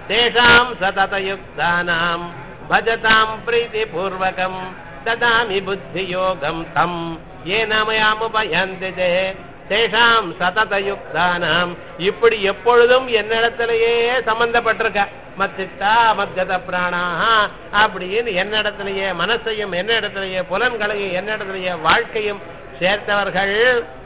தேஷாம் சததயுக்தானாம் பஜதாம் பிரீதிபூர்வகம் ததாமி புத்தியோகம் தம் ஏனாமயாமுபயந்தி தேஷாம் சததயுக்தானாம் இப்படி எப்பொழுதும் என்னிடத்திலேயே சம்பந்தப்பட்டிருக்க மத்தித்தா மத்கத பிராணாஹா அப்படின்னு என்னிடத்திலேயே மனசையும் என்னிடத்திலேயே புலன்களையும் என்னிடத்திலேயே வாழ்க்கையும் சேர்த்தவர்கள்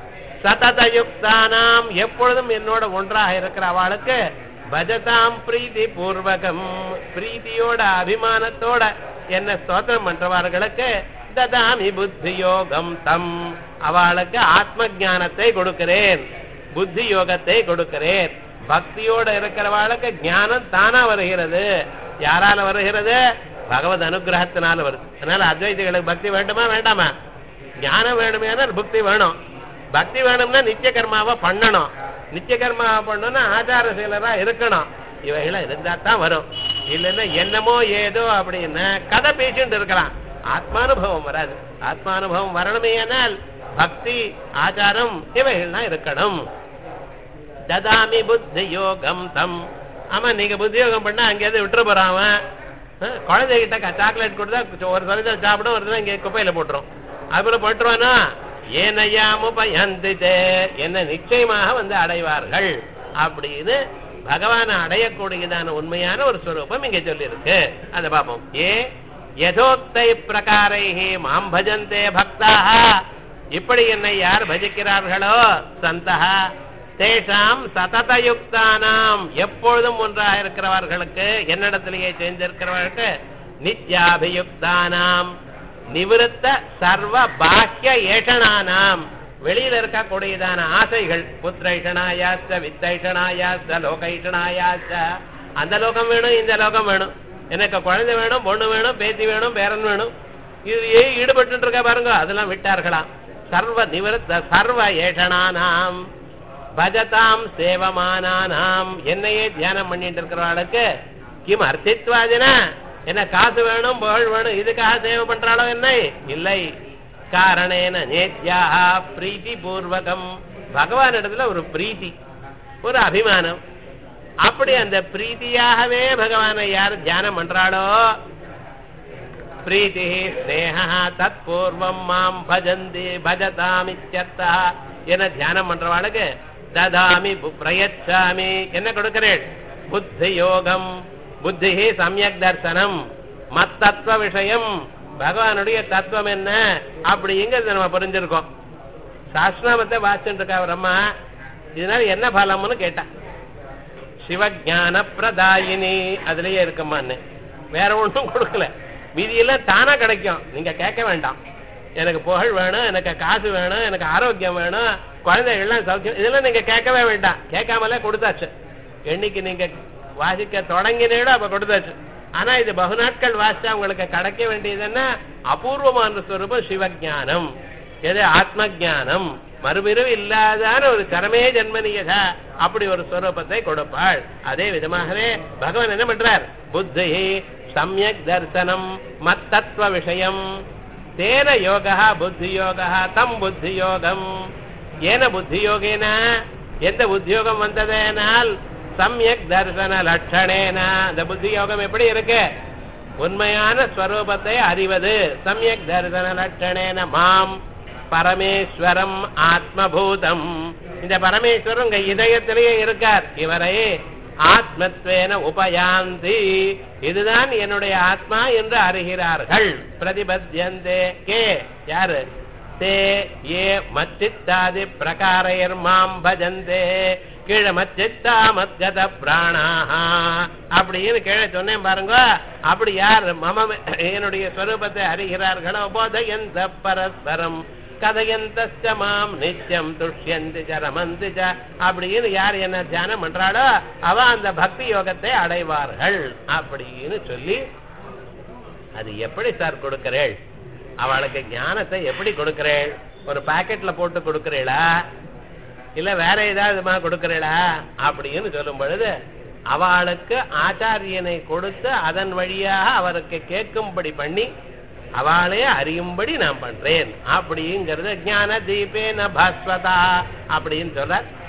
சததயுக்தானாம் எப்பொழுதும் என்னோட ஒன்றாக இருக்கிற அவளுக்கு பஜதாம் பிரீதி பூர்வகம் பிரீதியோட அபிமானத்தோட என்ன ஸ்தோத்திரம் பண்றவர்களுக்கு ததாமி புத்தி யோகம் தம் அவளுக்கு ஆத்ம ஞானத்தை கொடுக்கிறேன் புத்தி யோகத்தை கொடுக்கிறேன் பக்தியோட இருக்கிறவாளுக்கு ஞானம் தானா வருகிறது யாரால வருகிறது பகவத் அனுகிரகத்தினால வருது அதனால அத்வைதிகளுக்கு பக்தி வேண்டுமா வேண்டாமா ஞானம் வேணுமே பக்தி வேணும் பக்தி வேணும்னா நித்திய கர்மாவை பண்ணணும் நித்திய கர்மாவை பண்ணணும்னா ஆச்சார சீலரா இருக்கணும் இவைகளை இருந்தா தான் வரும் இல்லைன்னா என்னமோ ஏதோ அப்படின்னு கதை பேசிட்டு இருக்கலாம் ஆத்மானுபவம் வராது ஆத்மானுபவம் வரணுமே ஆனால் பக்தி ஆச்சாரம் இவைகள்லாம் இருக்கணும் ததாமி புத்தி யோகம் தம் ஆமா நீங்க புத்தி யோகம் பண்ணா அங்கேயாவது விட்டுற போறான் அவன் அஹ், குழந்தைகிட்ட சாக்லேட் கொடுத்தா ஒரு சதவீதம் சாப்பிடும் ஒரு தடவை இங்க குப்பையில போட்டுரும் அது போல போட்டுருவானா ஏனையாமுபயந்திதே என்ன நிச்சயமாக வந்து அடைவார்கள் அப்படின்னு பகவானை அடையக்கூடியதான உண்மையான ஒரு ஸ்வரூபம் இங்க சொல்லியிருக்கு அதை பார்ப்போம் ஏ யதோக்தை பிரகாரைஹி மாம் பஜந்தே பக்தாக இப்படி என்னை யார் பஜிக்கிறார்களோ சந்தா தேஷாம் சததயுக்தானாம் எப்பொழுதும் ஒன்றாக இருக்கிறவர்களுக்கு என்னிடத்திலேயே சேர்ந்திருக்கிறவர்களுக்கு நித்யாபியுக்தானாம் நிவிருத்த சர்வ பாக்கிய ஏஷனானாம் வெளியில இருக்கக்கூடியதான ஆசைகள் புத்திரைஷனாயாச்ச வித்தைஷனாயாச்ச லோகைஷனாயாச்ச அந்த லோகம் வேணும் இந்த லோகம் வேணும் எனக்கு குழந்தை வேணும் பொண்ணு வேணும் பேத்தி வேணும் பேரன் வேணும் இது ஏன் ஈடுபட்டு இருக்க பாருங்க அதெல்லாம் விட்டார்களாம் சர்வ நிவிருத்த சர்வ ஏஷனானாம் பஜதாம் சேவமானானாம் என்னையே தியானம் பண்ணிட்டு இருக்கிறவளுக்கு கிம் அர்த்தித்வாதினா என்ன காசு வேணும் புகழ் வேணும் இதுக்காக சேவை பண்றாளோ என்ன இல்லை காரணேன நேத்யாக பிரீத்தி பூர்வகம் பகவான் இடத்துல ஒரு பிரீத்தி ஒரு அபிமானம் அப்படி அந்த பிரீத்தியாகவே பகவானை யார் தியானம் பண்றாளோ பிரீத்தி ஸ்னேகா தத் பூர்வம் மாம் பஜந்தி பஜதாம் இத்யர்த்தா என தியானம் பண்றவாளுக்கு ததாமி பு- பிரயச்சாமி என்ன கொடுக்கிறேன் புத்தி யோகம் புத்தி சமயக் தர்சனம் மத்தத்துவ விஷயம் பகவானுடைய தத்துவம் என்ன அப்படிங்கிறது நம்ம புரிஞ்சிருக்கோம் சாஸ்திராமத்தை வாசிச்சுட்டு இருக்கா அவர் அம்மா இதனால என்ன பலம்னு கேட்டா சிவஞான பிரதாயினி அதுலயே இருக்கம்மான்னு வேற ஒண்ணும் கொடுக்கல மீதியெல்லாம் தானா கிடைக்கும் நீங்க கேட்க வேண்டாம் எனக்கு புகழ் வேணும் எனக்கு காசு வேணும் எனக்கு ஆரோக்கியம் வேணும் குழந்தைகள்லாம் சௌக்கியம் இதெல்லாம் நீங்க கேட்கவே வேண்டாம் கேட்காமலே கொடுத்தாச்சு என்னைக்கு நீங்க வாசிக்க தொடங்கினீடோ அப்ப கொடுத்தாச்சு ஆனா இது பகு நாட்கள் வாசிச்சா உங்களுக்கு கிடைக்க வேண்டியது என்ன அபூர்வமான ஸ்வரூபம் சிவஞானம் எது ஆத்ம ஞானம் மறுபிறவி இல்லாதான ஒரு கரமே ஜென்மனியதா அப்படி ஒரு ஸ்வரூபத்தை கொடுப்பாள் அதே விதமாகவே பகவான் என்ன பண்றார் புத்தி சமயக் தர்சனம் மத்தத்துவ விஷயம் தேன யோகா புத்தி யோகா தம் புத்தி யோகம் ஏன புத்தி யோகேன எந்த உத்தியோகம் வந்ததேனால் சமயக் தர்சன லட்சணேன அந்த புத்தி யோகம் எப்படி இருக்கு உண்மையான ஸ்வரூபத்தை அறிவது சமயக் தர்சன லட்சணேன மாம் பரமேஸ்வரம் ஆத்மபூதம் இந்த பரமேஸ்வரன் உங்க இதயத்திலேயே இருக்கார் இவரை ஆத்மத்வேன உபயாந்தி இதுதான் என்னுடைய ஆத்மா என்று அறிகிறார்கள் பிரதிபத்தியந்தே கே யாரு தே ஏ மச்சித்தாதி பிரகாரையர் மாம் பஜந்தே கீழே மச்சித்தா மத்கத பிராணாஹா அப்படின்னு கீழே சொன்னேன் பாருங்க அப்படி யார் மம என்னுடைய ஸ்வரூபத்தை அறிகிறார்களோ போதயந்த பரஸ்பரம் கதையந்த மாம் நித்தியம் துஷ்யந்தி ச ரமந்தி ச அப்படின்னு யார் என்ன தியானம் பண்றாளோ அவ அந்த பக்தி யோகத்தை அடைவார்கள் அப்படின்னு சொல்லி அது எப்படி சார் கொடுக்கிறேள் அவளுக்கு ஞானத்தை எப்படி கொடுக்கிறேள் ஒரு பாக்கெட்ல போட்டு கொடுக்கிறீளா இல்ல வேற ஏதாவதுமா கொடுக்கிறீளா அப்படின்னு சொல்லும் பொழுது அவளுக்கு ஆச்சாரியனை கொடுத்து அதன் வழியாக அவருக்கு கேட்கும்படி பண்ணி அவளே அறியும்படி நான் பண்றேன் அப்படிங்கிறது ஞான தீபேன பாஸ்வதா அப்படின்னு சொல்ற